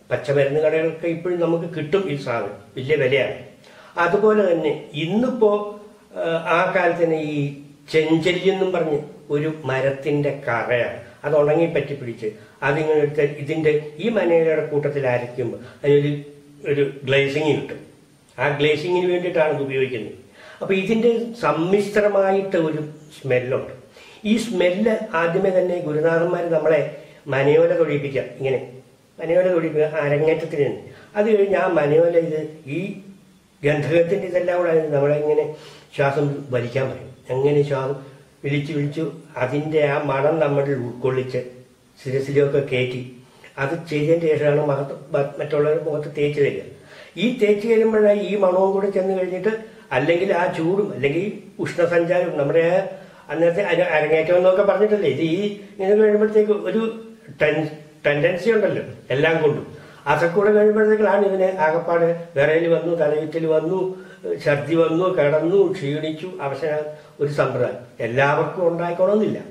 പച്ചമരുന്ന് കടകളൊക്കെ ഇപ്പോഴും നമുക്ക് കിട്ടും ഈ സാധനം വലിയ വിലയാണ് അതുപോലെ തന്നെ ഇന്നിപ്പോ ആ, ആ കാലത്ത് തന്നെ ഈ ചെഞ്ചെല്ലിയെന്നും പറഞ്ഞ് ഒരു മരത്തിന്റെ കറയാണ് അത് ഉണങ്ങി പറ്റി പിടിച്ച് അതിങ്ങനെ എടുത്ത് ഇതിന്റെ ഈ മനയുടെ കൂട്ടത്തിൽ അരയ്ക്കുമ്പോൾ അതിനൊരു ഒരു ഗ്ലേസിങ് കിട്ടും ആ ഗ്ലേസിങ്ങിന് വേണ്ടിയിട്ടാണ് ഇത് ഉപയോഗിക്കുന്നത് അപ്പൊ ഇതിന്റെ സമ്മിശ്രമായിട്ട് ഒരു സ്മെല്ലുണ്ട് ഈ സ്മെല്ല് ആദ്യമേ തന്നെ ഗുരുനാഥന്മാർ നമ്മളെ മനയോല തൊഴിപ്പിക്കാം ഇങ്ങനെ മനയോല തൊഴിപ്പിക്കുക അരങ്ങേറ്റത്തിന് തന്നെ അത് കഴിഞ്ഞ് ആ മനയോല ഇത് ഈ ഗന്ധകത്തിന്റെ ഇതെല്ലാം കൂടെ ആയത് നമ്മളെ ഇങ്ങനെ ശ്വാസം വലിക്കാൻ പറയും അങ്ങനെ ശ്വാസം വിളിച്ചു വിളിച്ചു അതിന്റെ ആ മണം നമ്മളിൽ ഉൾക്കൊള്ളിച്ച് ശിരസിലൊക്കെ കയറ്റി അത് ചെയ്തതിന് ശേഷമാണ് മഹത്ത് മ- മറ്റുള്ളവരുടെ മുഖത്ത് തേച്ച് തരിക ഈ തേച്ച് കഴിയുമ്പോഴാണ് ഈ മണവും കൂടെ ചെന്ന് കഴിഞ്ഞിട്ട് അല്ലെങ്കിൽ ആ ചൂടും അല്ലെങ്കിൽ ഉഷ്ണസഞ്ചാരവും നമ്മുടെ ആ അന്നത്തെ അര- അരങ്ങേറ്റം എന്നൊക്കെ പറഞ്ഞിട്ടല്ലേ ഇത് ഈ ഇങ്ങനെ കഴിയുമ്പോഴത്തേക്ക് ഒരു ടെൻ- ടെൻഡൻസി ഉണ്ടല്ലോ എല്ലാം കൊണ്ടും അതൊക്കെ കൂടെ കഴിയുമ്പോഴത്തേക്കാണ് ഇവന് ആകപ്പാട് വിറയിൽ വന്നു തലയുറ്റൽ വന്നു ഛർദി വന്നു കിടന്നു ക്ഷീണിച്ചു അവശന ഒരു സമ്പ്രദായം എല്ലാവർക്കും ഉണ്ടായിക്കോണമെന്നില്ല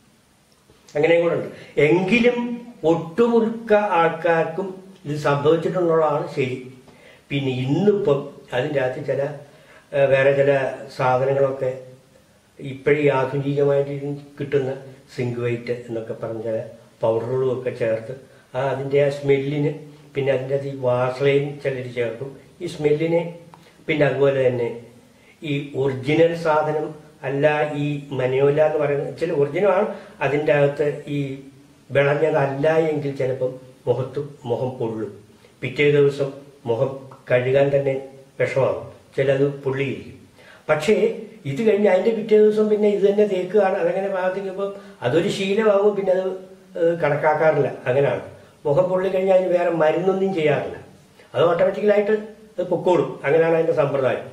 അങ്ങനെയും കൂടെ ഉണ്ട് എങ്കിലും ഒട്ടുമുഴുക്ക ആൾക്കാർക്കും ഇത് സംഭവിച്ചിട്ടുള്ളതാണ് ശരി പിന്നെ ഇന്നിപ്പം അതിൻ്റെ അകത്ത് ചില ഏഹ്, വേറെ ചില സാധനങ്ങളൊക്കെ ഇപ്പോഴീ ആധുനികമായിട്ട് ഇതിന് കിട്ടുന്ന സിങ്ക് വൈറ്റ് എന്നൊക്കെ പറഞ്ഞ ചില പൗഡറുകളും ഒക്കെ ചേർത്ത് ആ അതിൻ്റെ ആ സ്മെല്ലിന് പിന്നെ അതിൻ്റെ അത് ഈ വാസലയും ചിലർ ചേർക്കും ഈ സ്മെല്ലിനെ പിന്നെ അതുപോലെ തന്നെ ഈ ഒറിജിനൽ സാധനം അല്ല ഈ മനയോല എന്ന് പറയുന്നത് ചില ഒറിജിനലാണ് അതിൻ്റെ അകത്ത് ഈ വിളഞ്ഞതല്ല എങ്കിൽ ചിലപ്പം മുഖത്ത് മുഖം പൊള്ളും പിറ്റേ ദിവസം മുഖം കഴുകാൻ തന്നെ വിഷമാകും ചിലത് പൊള്ളിയിരിക്കും പക്ഷേ ഇത് കഴിഞ്ഞ് അതിന്റെ പിറ്റേ ദിവസം പിന്നെ ഇത് തന്നെ തേക്കുകയാണ് അതങ്ങനെ പ്രാർത്ഥിക്കുമ്പോൾ അതൊരു ശീലമാകുമ്പോൾ പിന്നെ അത് ഏഹ്, കണക്കാക്കാറില്ല അങ്ങനെയാണ് മുഖം പൊള്ളി കഴിഞ്ഞാൽ അതിന് വേറെ മരുന്നൊന്നും ചെയ്യാറില്ല അത് ഓട്ടോമാറ്റിക്കലായിട്ട് അത് പൊക്കോളും അങ്ങനെയാണ് അതിന്റെ സമ്പ്രദായം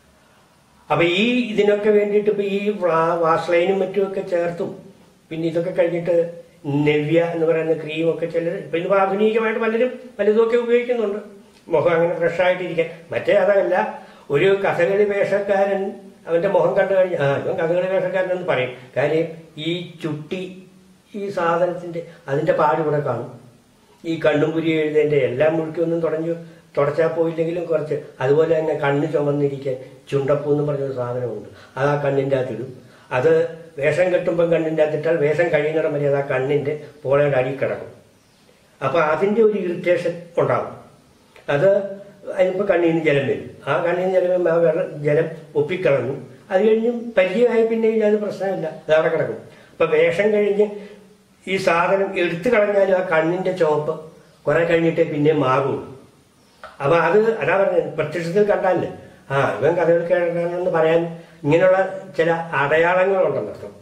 അപ്പൊ ഈ ഇതിനൊക്കെ വേണ്ടിയിട്ട് ഇപ്പൊ ഈ വാ- വാസ്ലൈനും മറ്റുമൊക്കെ ചേർത്തും പിന്നെ ഇതൊക്കെ കഴിഞ്ഞിട്ട് നെവ്യ എന്ന് പറയുന്ന ക്രീമൊക്കെ ചിലർ ഇപ്പൊ ഇന്ന് ആധുനികമായിട്ട് പലരും പലതുമൊക്കെ ഉപയോഗിക്കുന്നുണ്ട് മുഖം അങ്ങനെ ഫ്രഷ് ആയിട്ടിരിക്കാൻ മറ്റേ അതല്ല ഒരു കഥകളി വേഷക്കാരൻ അവന്റെ മുഖം കണ്ടു കഴിഞ്ഞാൽ ആ ഇവൻ കഥകളി വേഷക്കാരൻ എന്ന് പറയും കാര്യം ഈ ചുട്ടി ഈ സാധനത്തിന്റെ അതിന്റെ പാട് ഇവിടെ കാണും ഈ കണ്ണും കുരി എഴുതേന്റെ എല്ലാം മുഴുക്കൊന്നും തുടങ്ങി തുടച്ചാൽ പോയില്ലെങ്കിലും കുറച്ച് അതുപോലെ തന്നെ കണ്ണ് ചുമന്നിരിക്കാൻ ചുണ്ടപ്പൂ എന്ന് പറഞ്ഞൊരു സാധനമുണ്ട് അത് ആ കണ്ണിൻ്റെ അകത്തിടും അത് വേഷം കെട്ടുമ്പം കണ്ണിൻ്റെ അകത്തിട്ടാൽ വേഷം കഴിയുന്നിടം വരെ അത് ആ കണ്ണിൻ്റെ പോളയുടെ അടി കിടക്കും അപ്പൊ അതിന്റെ ഒരു ഇറിറ്റേഷൻ ഉണ്ടാകും അത് അതിനിപ്പോ കണ്ണിൽ നിന്ന് ജലം വരും ആ കണ്ണിൽ നിന്ന് ജലം വരുമ്പോൾ ആ വെള്ളം ജലം ഒപ്പിക്കളഞ്ഞു അത് കഴിഞ്ഞ് പരിചയമായി പിന്നെ ഇനി അത് പ്രശ്നമില്ല അത് അവിടെ കിടക്കും അപ്പൊ വേഷം കഴിഞ്ഞ് ഈ സാധനം എടുത്തു കളഞ്ഞാലും ആ കണ്ണിന്റെ ചുവപ്പ് കുറെ കഴിഞ്ഞിട്ടേ പിന്നെ മാറുള്ളൂ അപ്പൊ അത് അതാ പറഞ്ഞത് പ്രത്യക്ഷത്തിൽ കണ്ടാലേ ആ ഇവൻ കഥകൾ കേൾക്കണമെന്ന് പറയാൻ ഇങ്ങനെയുള്ള ചില അടയാളങ്ങളുണ്ടെന്നർത്ഥം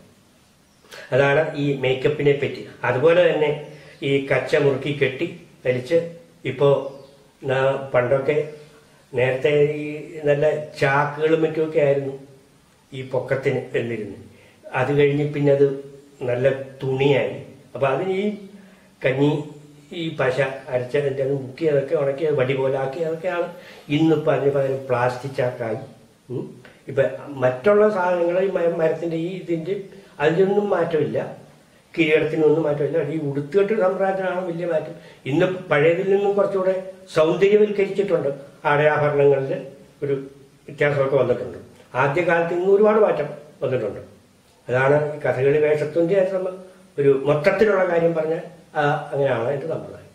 അതാണ് ഈ മേക്കപ്പിനെ പറ്റി അതുപോലെ തന്നെ ഈ കച്ച മുറുക്കി കെട്ടി വലിച്ച് ഇപ്പോ നാ- പണ്ടൊക്കെ നേരത്തെ ഈ നല്ല ചാക്കുകളും മറ്റുമൊക്കെ ആയിരുന്നു ഈ പൊക്കത്തിന് എന്നിരുന്നു അത് കഴിഞ്ഞ് പിന്നെ അത് നല്ല തുണിയായി അപ്പൊ അതിന് ഈ കഞ്ഞി ഈ പശ അരച്ചതിൻ്റെ അത് മുക്കിയതൊക്കെ ഉണക്കി അത് വടി പോലെ ആക്കി അതൊക്കെയാണ് ഇന്നിപ്പോൾ അതിന് പകരം പ്ലാസ്റ്റിക് ചാക്കായി ഉം. ഇപ്പൊ മറ്റുള്ള സാധനങ്ങൾ ഈ മ- മരത്തിന്റെ ഈ ഇതിന്റെ അതിലൊന്നും മാറ്റമില്ല കിരീടത്തിനൊന്നും മാറ്റമില്ല ഈ ഉടുത്തുകെട്ട് സമ്പ്രദായത്തിനാണ് വലിയ മാറ്റം ഇന്ന് പഴയതിൽ നിന്നും കുറച്ചുകൂടെ സൗന്ദര്യവൽക്കരിച്ചിട്ടുണ്ട് ആടയാഭരണങ്ങളിൽ ഒരു വ്യത്യാസമൊക്കെ വന്നിട്ടുണ്ട് ആദ്യകാലത്ത് ഇന്ന് ഒരുപാട് മാറ്റം വന്നിട്ടുണ്ട് അതാണ് ഈ കഥകളി വേഷത്തിന്റെ ശ്രമം ഒരു മൊത്തത്തിലുള്ള കാര്യം പറഞ്ഞാൽ ആ, അങ്ങനെയാണ് അതിന്റെ സമ്പ്രദായം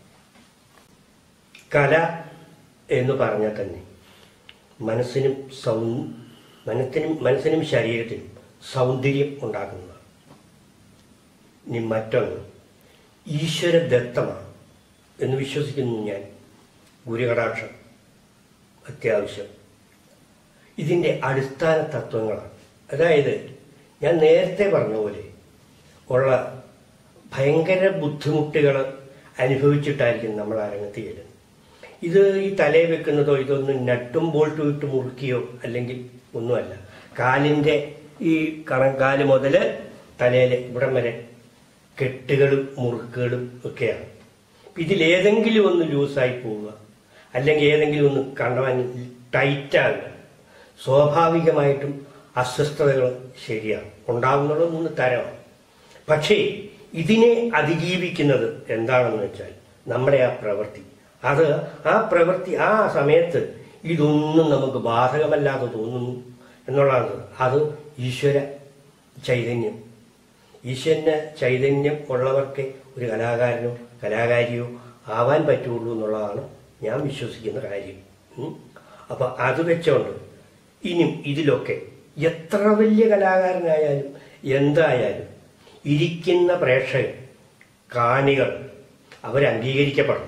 കല എന്ന് പറഞ്ഞാൽ തന്നെ മനസ്സിനും സൗ മനസ്സിനും മനസ്സിനും ശരീരത്തിനും സൗന്ദര്യം ഉണ്ടാക്കുന്നതാണ് ഇനി മറ്റൊന്ന് ഈശ്വരദത്തമാണ് എന്ന് വിശ്വസിക്കുന്നു ഞാൻ ഗുരുകടാക്ഷം അത്യാവശ്യം ഇതിന്റെ അടിസ്ഥാന തത്വങ്ങളാണ് അതായത് ഞാൻ നേരത്തെ പറഞ്ഞ പോലെ ഉള്ള ഭയങ്കര ബുദ്ധിമുട്ടുകൾ അനുഭവിച്ചിട്ടായിരിക്കും നമ്മൾ അരങ്ങത്ത് ചെല്ലുന്നത് ഇത് ഈ തലയിൽ വെക്കുന്നതോ ഇതൊന്നും നട്ടും ബോൾട്ടും ഇട്ട് മുറുക്കിയോ അല്ലെങ്കിൽ ഒന്നുമല്ല കാലിന്റെ ഈ കണങ്കാല് മുതൽ തലയിലെ ഇവിടം വരെ കെട്ടുകളും മുറുക്കുകളും ഒക്കെയാണ് ഇതിലേതെങ്കിലും ഒന്ന് ലൂസായി പോവുക അല്ലെങ്കിൽ ഏതെങ്കിലും ഒന്ന് കണ്ടവാൻ ടൈറ്റാകുക സ്വാഭാവികമായിട്ടും അസ്വസ്ഥതകൾ ശരിയാണ് ഉണ്ടാകുന്നത് മൂന്ന് തരമാണ് പക്ഷേ ഇതിനെ അതിജീവിക്കുന്നത് എന്താണെന്ന് വെച്ചാൽ നമ്മുടെ ആ പ്രവൃത്തി അത് ആ പ്രവൃത്തി ആ സമയത്ത് ഇതൊന്നും നമുക്ക് ബാധകമല്ലാതെ തോന്നുന്നു എന്നുള്ളതാണ് അത് ഈശ്വര ചൈതന്യം ഈശ്വരന് ചൈതന്യം ഉള്ളവർക്ക് ഒരു കലാകാരനോ കലാകാരിയോ ആവാൻ പറ്റുള്ളൂ എന്നുള്ളതാണ് ഞാൻ വിശ്വസിക്കുന്ന കാര്യം ഉം. അപ്പൊ അത് വെച്ചോണ്ട് ഇനിയും ഇതിലൊക്കെ എത്ര വലിയ കലാകാരനായാലും എന്തായാലും ഇരിക്കുന്ന പ്രേക്ഷകർ കാണികൾ അവരംഗീകരിക്കപ്പെടണം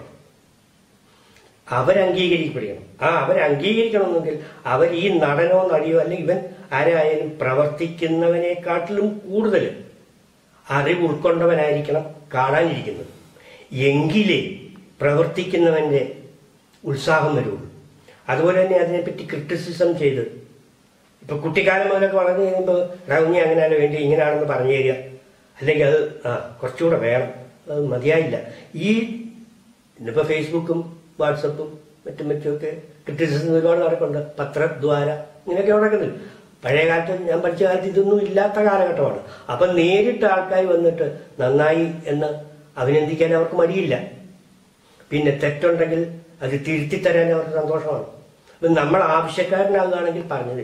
അവരംഗീകരിക്കപ്പെടണം ആ അവരംഗീകരിക്കണമെന്നെങ്കിൽ അവർ ഈ നടനോ നടിയോ അല്ലെങ്കിൽ ഇവൻ ആരായാലും പ്രവർത്തിക്കുന്നവനെക്കാട്ടിലും കൂടുതൽ അറിവ് ഉൾക്കൊണ്ടവനായിരിക്കണം കാണാനിരിക്കുന്നത് എങ്കിലേ പ്രവർത്തിക്കുന്നവന്റെ ഉത്സാഹം വരുള്ളൂ അതുപോലെ തന്നെ അതിനെപ്പറ്റി ക്രിറ്റിസിസം ചെയ്ത് ഇപ്പൊ കുട്ടിക്കാലം മുതലൊക്കെ വളർന്നു കഴിയുമ്പോൾ റൗഞ്ഞി അങ്ങനെയല്ല വേണ്ടി ഇങ്ങനെയാണെന്ന് പറഞ്ഞു തരിക അല്ലെങ്കിൽ അത് ആ കുറച്ചുകൂടെ വേണം അത് മതിയായില്ല ഈ ഇന്നിപ്പോ ഫേസ്ബുക്കും വാട്സപ്പും മറ്റും മറ്റുമൊക്കെ ക്രിറ്റിസിസം ഒരുപാട് നടക്കുന്നുണ്ട് പത്രദ്വാര ഇങ്ങനെയൊക്കെ നടക്കുന്നുണ്ട് പഴയ കാലത്ത് ഞാൻ പഠിച്ച കാലത്ത് ഇതൊന്നും ഇല്ലാത്ത കാലഘട്ടമാണ് അപ്പൊ നേരിട്ട് ആൾക്കാർ വന്നിട്ട് നന്നായി എന്ന് അഭിനന്ദിക്കാൻ അവർക്ക് മടിയില്ല പിന്നെ തെറ്റുണ്ടെങ്കിൽ അത് തിരുത്തി തരാൻ അവർക്ക് സന്തോഷമാണ് അപ്പൊ നമ്മൾ ആവശ്യക്കാരനാകുകയാണെങ്കിൽ പറഞ്ഞത്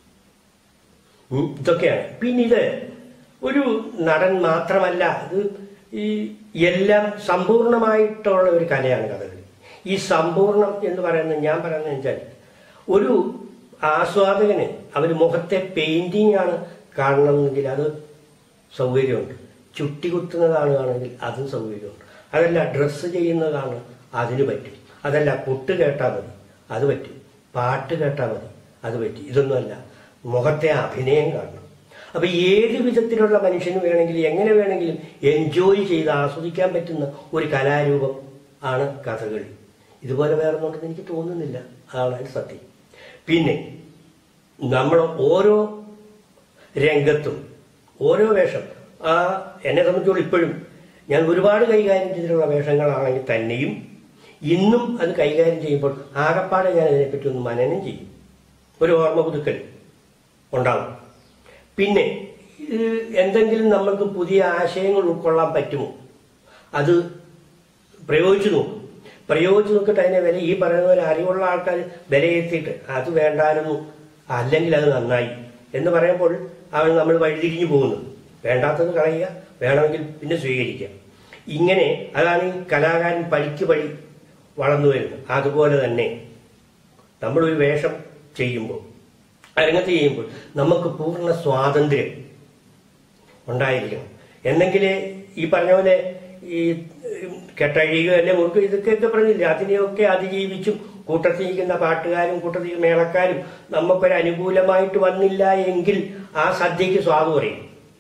ഉം, ഇതൊക്കെയാണ് പിന്നെ ഇത് ഒരു നടൻ മാത്രമല്ല ഇത് ഈ എല്ലാം സമ്പൂർണമായിട്ടുള്ള ഒരു കലയാണ് കഥകളി ഈ സമ്പൂർണം എന്ന് പറയുന്നത് ഞാൻ പറയുന്നത് വെച്ചാൽ ഒരു ആസ്വാദകന് അവർ മുഖത്തെ പെയിന്റിംഗ് ആണ് കാണണമെങ്കിൽ അത് സൗകര്യമുണ്ട് ചുട്ടി കുത്തുന്നതാണ് കാണുമെങ്കിൽ അതും സൗകര്യമുണ്ട് അതല്ല ഡ്രസ്സ് ചെയ്യുന്നതാണ് അതിന് പറ്റും അതല്ല പൊട്ട് കേട്ടാൽ മതി അത് പറ്റും പാട്ട് കേട്ടാൽ മതി അത് പറ്റും ഇതൊന്നുമല്ല മുഖത്തെ അഭിനയം കാണണം അപ്പൊ ഏത് വിധത്തിലുള്ള മനുഷ്യന് വേണമെങ്കിലും എങ്ങനെ വേണമെങ്കിലും എൻജോയ് ചെയ്ത് ആസ്വദിക്കാൻ പറ്റുന്ന ഒരു കലാരൂപം ആണ് കഥകളി ഇതുപോലെ വേറെ ഒന്നും എനിക്ക് തോന്നുന്നില്ല അതാണ് അതിന്റെ സത്യം പിന്നെ നമ്മൾ ഓരോ രംഗത്തും ഓരോ വേഷം ആ എന്നെ സംബന്ധിച്ചോളം ഇപ്പോഴും ഞാൻ ഒരുപാട് കൈകാര്യം ചെയ്തിട്ടുള്ള വേഷങ്ങളാണെങ്കിൽ തന്നെയും ഇന്നും അത് കൈകാര്യം ചെയ്യുമ്പോൾ ആകപ്പാടെ ഞാൻ അതിനെപ്പറ്റി ഒന്ന് മനനം ചെയ്യും ഒരു ഓർമ്മ പുതുക്കൽ ഉണ്ടാവും പിന്നെ ഇത് എന്തെങ്കിലും നമ്മൾക്ക് പുതിയ ആശയങ്ങൾ ഉൾക്കൊള്ളാൻ പറ്റുമോ അത് പ്രയോഗിച്ചു നോക്കും പ്രയോഗിച്ചു നോക്കിയിട്ട് അതിനെ വില ഈ പറയുന്ന പോലെ അറിവുള്ള ആൾക്കാർ വിലയിരുത്തിയിട്ട് അത് വേണ്ടായിരുന്നു അല്ലെങ്കിൽ അത് നന്നായി എന്ന് പറയുമ്പോൾ അവൻ നമ്മൾ വഴിതിരിഞ്ഞു പോകുന്നു വേണ്ടാത്തത് കളയുക വേണമെങ്കിൽ പിന്നെ സ്വീകരിക്കുക ഇങ്ങനെ അതാണ് ഈ കലാകാരൻ പടിക്ക് പടി വളർന്നു വരുന്നത് അതുപോലെ തന്നെ നമ്മളൊരു വേഷം ചെയ്യുമ്പോൾ അരങ്ങത്ത് ചെയ്യുമ്പോൾ നമുക്ക് പൂർണ്ണ സ്വാതന്ത്ര്യം ഉണ്ടായിരിക്കണം എന്നെങ്കിലേ ഈ പറഞ്ഞ പോലെ ഈ കെട്ടഴിയുക അല്ലെ മുറുക്ക് ഇതൊക്കെയൊക്കെ പറഞ്ഞില്ല അതിനെയൊക്കെ അതിജീവിച്ചും കൂട്ടത്തിരിക്കുന്ന പാട്ടുകാരും കൂട്ടത്തിൽ മേളക്കാരും നമുക്കൊരു അനുകൂലമായിട്ട് വന്നില്ല എങ്കിൽ ആ സദ്യക്ക് സ്വാദ് പറയും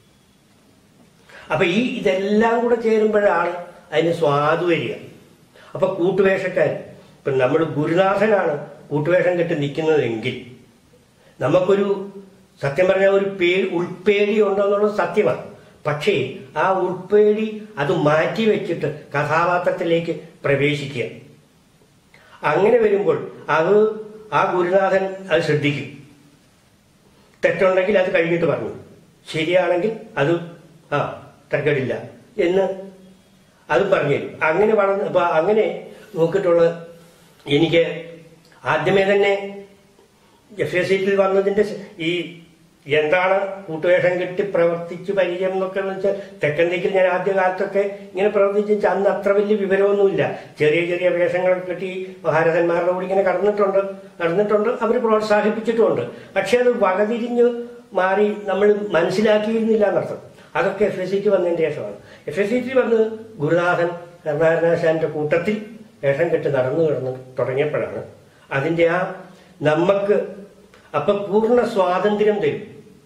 അപ്പൊ ഈ ഇതെല്ലാം കൂടെ ചേരുമ്പോഴാണ് അതിന് സ്വാദ് വരിക അപ്പൊ കൂട്ടുവേഷക്കാർ ഇപ്പൊ നമ്മൾ ഗുരുനാഥനാണ് കൂട്ടുവേഷം കെട്ടി നിൽക്കുന്നതെങ്കിൽ നമുക്കൊരു സത്യം പറഞ്ഞാൽ ഒരു പേ ഉൾപ്പേടി ഉണ്ടെന്നുള്ളത് സത്യമാണ് പക്ഷേ ആ ഉൾപ്പേടി അത് മാറ്റി വെച്ചിട്ട് കഥാപാത്രത്തിലേക്ക് പ്രവേശിക്കുക അങ്ങനെ വരുമ്പോൾ അത് ആ ഗുരുനാഥൻ അത് ശ്രദ്ധിക്കും തെറ്റുണ്ടെങ്കിൽ അത് കഴിഞ്ഞിട്ട് പറഞ്ഞു ശരിയാണെങ്കിൽ അത് ആ തരക്കേടില്ല എന്ന് അത് പറഞ്ഞു തരും അങ്ങനെ വളർന്ന് അപ്പൊ അങ്ങനെ നോക്കിയിട്ടുള്ള എനിക്ക് ആദ്യമേ തന്നെ എഫ് എസ് സീറ്റിൽ വന്നതിന്റെ ശ- ഈ എന്താണ് കൂട്ടുവേഷം കെട്ടി പ്രവർത്തിച്ച് പരിചയം എന്നൊക്കെ എന്ന് വെച്ചാൽ തെക്കൻ ദിക്കിൽ ഞാൻ ആദ്യ കാലത്തൊക്കെ ഇങ്ങനെ പ്രവർത്തിച്ച് അന്ന് അത്ര വലിയ വിവരമൊന്നുമില്ല ചെറിയ ചെറിയ വേഷങ്ങളൊക്കെ കെട്ടി മഹാരഥന്മാരുടെ കൂടി ഇങ്ങനെ കടന്നിട്ടുണ്ട് നടന്നിട്ടുണ്ട് അവർ പ്രോത്സാഹിപ്പിച്ചിട്ടുമുണ്ട് പക്ഷെ അത് വകതിരിഞ്ഞ് മാറി നമ്മൾ മനസ്സിലാക്കിയിരുന്നില്ല എന്നർത്ഥം അതൊക്കെ എഫ് എസ് സിക്ക് വന്നതിന് ശേഷമാണ് എഫ് എസ് സിക്ക് വന്ന് ഗുരുനാഥൻ കരുണാകരനാശാന്റെ കൂട്ടത്തിൽ വേഷം കെട്ടി നടന്നു കിടന്ന് തുടങ്ങിയപ്പോഴാണ് അതിന്റെ ആ നമുക്ക് അപ്പൊ പൂർണ്ണ സ്വാതന്ത്ര്യം തരും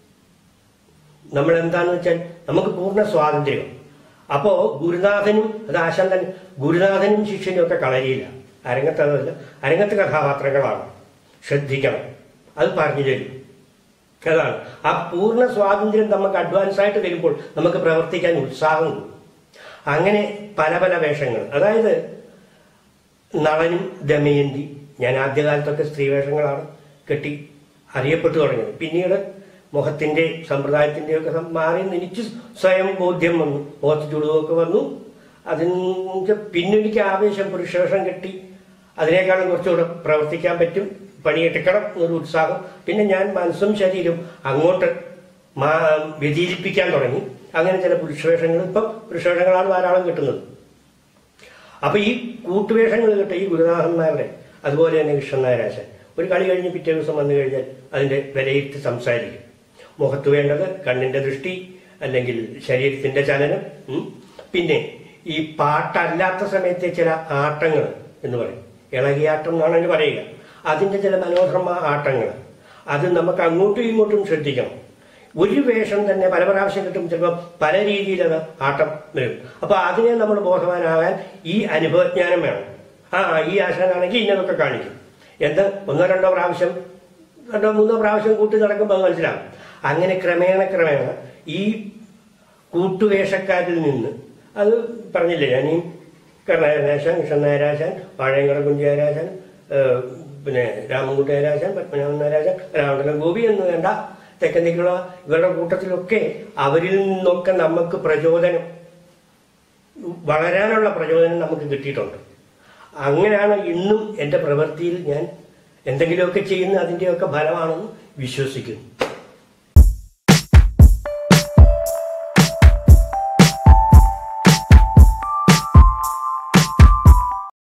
നമ്മൾ എന്താന്ന് വെച്ചാൽ നമുക്ക് പൂർണ്ണ സ്വാതന്ത്ര്യം അപ്പോ ഗുരുനാഥനും അത് ആശാൻ തന്നെ ഗുരുനാഥനും ശിഷ്യനും ഒക്കെ കളരിയില്ല അരങ്ങത്ത് അതല്ല അരങ്ങത്ത് കഥാപാത്രങ്ങളാണ് ശ്രദ്ധിക്കണം അത് പറഞ്ഞു തരും അതാണ് ആ പൂർണ്ണ സ്വാതന്ത്ര്യം നമുക്ക് അഡ്വാൻസ് ആയിട്ട് വരുമ്പോൾ നമുക്ക് പ്രവർത്തിക്കാൻ ഉത്സാഹം കൂടും അങ്ങനെ പല പല വേഷങ്ങൾ അതായത് നളനും ദമയന്തി ഞാൻ ആദ്യകാലത്തൊക്കെ സ്ത്രീവേഷങ്ങളാണ് കെട്ടി അറിയപ്പെട്ടു തുടങ്ങിയത് പിന്നീട് മുഖത്തിന്റെ സമ്പ്രദായത്തിന്റെ ഒക്കെ സം- മാറി എനിക്ക് സ്വയം ബോധ്യം വന്നു മുഖത്ത് ചുടുവൊക്കെ വന്നു അതിന് പിന്നെ എനിക്ക് ആവേശം പുരുഷവേഷം കെട്ടി അതിനേക്കാളും കുറച്ചുകൂടെ പ്രവർത്തിക്കാൻ പറ്റും പണിയെടുക്കണം എന്നൊരു ഉത്സാഹം പിന്നെ ഞാൻ മനസ്സും ശരീരവും അങ്ങോട്ട് മാ വ്യതിരിപ്പിക്കാൻ തുടങ്ങി അങ്ങനെ ചില പുരുഷവേഷങ്ങൾ ഇപ്പം പുരുഷവേഷങ്ങളാണ് ധാരാളം കിട്ടുന്നത് അപ്പൊ ഈ കൂട്ടുവേഷങ്ങൾ കിട്ടും ഈ ഗുരുനാഥന്മാരുടെ അതുപോലെ തന്നെ കൃഷ്ണൻ നായരാശൻ ഒരു കളി കഴിഞ്ഞ് പിറ്റേ ദിവസം വന്നു കഴിഞ്ഞാൽ അതിന്റെ വിലയിരുത്തി സംസാരിക്കും മുഖത്ത് വേണ്ടത് കണ്ണിന്റെ ദൃഷ്ടി അല്ലെങ്കിൽ ശരീരത്തിന്റെ ചലനം ഉം. പിന്നെ ഈ പാട്ടല്ലാത്ത സമയത്തെ ചില ആട്ടങ്ങൾ എന്ന് പറയും ഇളകിയാട്ടം എന്നാണ് അതിന് പറയുക അതിന്റെ ചില മനോഹരമായ ആട്ടങ്ങൾ അത് നമുക്ക് അങ്ങോട്ടും ഇങ്ങോട്ടും ശ്രദ്ധിക്കണം ഒരു വേഷം തന്നെ പല പ്രാവശ്യം കിട്ടും ചിലപ്പോൾ പല രീതിയിൽ അത് ആട്ടം വരും അപ്പൊ അതിനെ നമ്മൾ ബോധവാനാകാൻ ഈ അനുഭവജ്ഞാനം വേണം ആ ഈ ആശാനാണെങ്കിൽ ഇന്നതൊക്കെ കാണിക്കും എന്ത് ഒന്നോ രണ്ടോ പ്രാവശ്യം രണ്ടോ മൂന്നോ പ്രാവശ്യം കൂട്ടി നടക്കുമ്പോൾ അത് മനസ്സിലാവും അങ്ങനെ ക്രമേണ ക്രമേണ ഈ കൂട്ടുവേഷക്കാരിൽ നിന്ന് അത് പറഞ്ഞില്ലേ ഞാൻ ഈ കർണായരാശാൻ കൃഷ്ണനായരാശാൻ വാഴയങ്കട കുഞ്ചിയാരാശാൻ ഏഹ്, പിന്നെ രാമൻകുട്ടി രാജാൻ പത്മനാഭൻ നാരാജൻ രാമണ്ഡലം ഗോപി എന്ന് വേണ്ട തെക്കനേക്കുള്ള ഇവരുടെ കൂട്ടത്തിലൊക്കെ അവരിൽ നിന്നൊക്കെ നമുക്ക് പ്രചോദനം വളരാനുള്ള പ്രചോദനം നമുക്ക് കിട്ടിയിട്ടുണ്ട് അങ്ങനെയാണ് ഇന്നും എൻ്റെ പ്രവൃത്തിയിൽ ഞാൻ എന്തെങ്കിലുമൊക്കെ ചെയ്യുന്ന അതിൻ്റെയൊക്കെ ഫലമാണെന്ന് വിശ്വസിക്കുന്നു